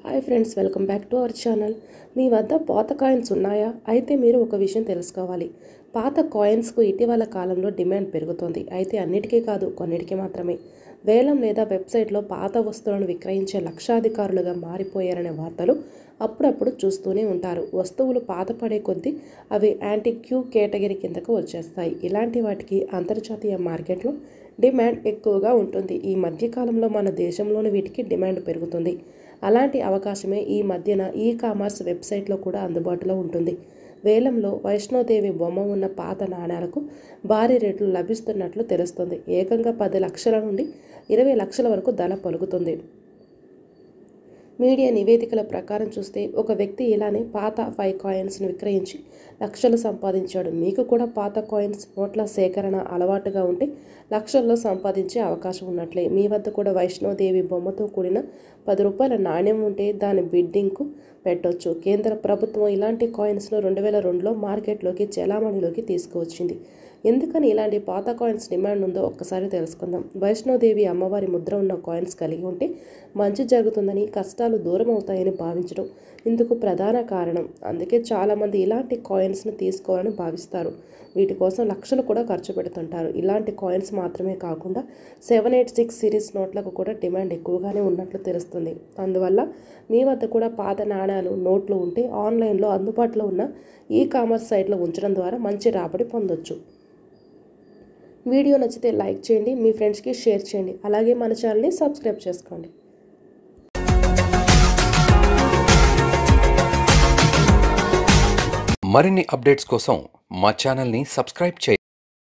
hi friends welcome back to our channel మీ వద్ద పాత కాయిన్స్ ఉన్నాయా అయితే మీరు ఒక విషయం తెలుసుకోవాలి పాత కాయిన్స్కు ఇటీవల కాలంలో డిమాండ్ పెరుగుతోంది అయితే అన్నిటికీ కాదు కొన్నిటికి మాత్రమే వేలం లేదా వెబ్సైట్లో పాత వస్తువులను విక్రయించే లక్షాధికారులుగా మారిపోయారనే వార్తలు అప్పుడప్పుడు చూస్తూనే ఉంటారు వస్తువులు పాతపడే కొద్దీ అవి యాంటిక్యూ కేటగిరీ కిందకు వచ్చేస్తాయి ఇలాంటి వాటికి అంతర్జాతీయ మార్కెట్లో డిమాండ్ ఎక్కువగా ఉంటుంది ఈ మధ్యకాలంలో మన దేశంలోని వీటికి డిమాండ్ పెరుగుతుంది అలాంటి అవకాశమే ఈ మధ్యన ఈ కామర్స్ వెబ్సైట్లో కూడా అందుబాటులో ఉంటుంది వేలంలో వైష్ణోదేవి బొమ్మ ఉన్న పాత నాణ్యాలకు భారీ రేట్లు లభిస్తున్నట్లు తెలుస్తుంది ఏకంగా పది లక్షల నుండి ఇరవై లక్షల వరకు ధర పలుకుతుంది మీడియా నివేదికల ప్రకారం చూస్తే ఒక వ్యక్తి ఇలానే పాత ఫైవ్ కాయిన్స్ను విక్రయించి లక్షలు సంపాదించాడు మీకు కూడా పాత కాయిన్స్ నోట్ల సేకరణ అలవాటుగా ఉంటే లక్షల్లో సంపాదించే అవకాశం ఉన్నట్లే మీ వద్ద కూడా వైష్ణోదేవి బొమ్మతో కూడిన పది రూపాయల నాణ్యం ఉంటే దాని బిడ్డింగ్కు పెట్టొచ్చు కేంద్ర ప్రభుత్వం ఇలాంటి కాయిన్స్ను రెండు వేల రెండులో మార్కెట్లోకి చలామణిలోకి తీసుకువచ్చింది ఎందుకని ఇలాంటి పాత కాయిన్స్ డిమాండ్ ఉందో ఒక్కసారి తెలుసుకుందాం వైష్ణోదేవి అమ్మవారి ముద్ర ఉన్న కాయిన్స్ కలిగి ఉంటే మంచి జరుగుతుందని కష్టాలు దూరం అవుతాయని భావించడం ఇందుకు ప్రధాన కారణం అందుకే చాలామంది ఇలాంటి కాయిన్స్ను తీసుకోవాలని భావిస్తారు వీటి కోసం లక్షలు కూడా ఖర్చు పెడుతుంటారు ఇలాంటి కాయిన్స్ మాత్రమే కాకుండా సెవెన్ ఎయిట్ సిక్స్ సిరీస్ నోట్లకు కూడా డిమాండ్ ఎక్కువగానే ఉన్నట్లు తెలుస్తుంది అందువల్ల మీ వద్ద కూడా పాత నాణ్యాలు నోట్లు ఉంటే ఆన్లైన్లో అందుబాటులో ఉన్న ఈ కామర్స్ సైట్లో ఉంచడం ద్వారా మంచి రాబడి పొందొచ్చు వీడియో నచ్చితే లైక్ చేయండి మీ ఫ్రెండ్స్కి షేర్ చేయండి అలాగే మన ఛానల్ని సబ్స్క్రైబ్ చేసుకోండి మరిన్ని అప్డేట్స్ కోసం మా ఛానల్ని సబ్స్క్రైబ్ చేయండి